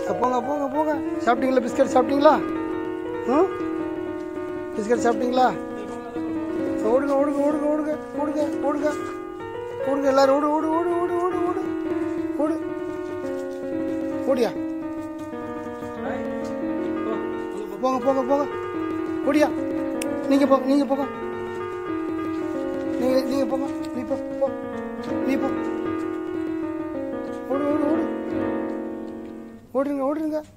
போங்க போங்க போங்க சாப்பிட்டீங்களா பிஸ்கட் சாப்பிட்டீங்களா ம் பிஸ்கட் சாப்பிட்டீங்களா ஓடுங்க ஓடுங்க ஓடுங்க ஓடுங்க ஓடுங்க ஓடுங்க ஓடுங்க எல்லாரும் ஓடு ஓடு ஓடு ஓடு ஓடு ஓடு ஓடு ஓடியா போங்க போங்க போங்க ஓடியா நீங்க போங்க நீங்க போங்க நீங்க நீங்க போங்க நீ போ போ நீ போ ஓடு ஓடு ஓடு ஓடுங்க ஓடுங்க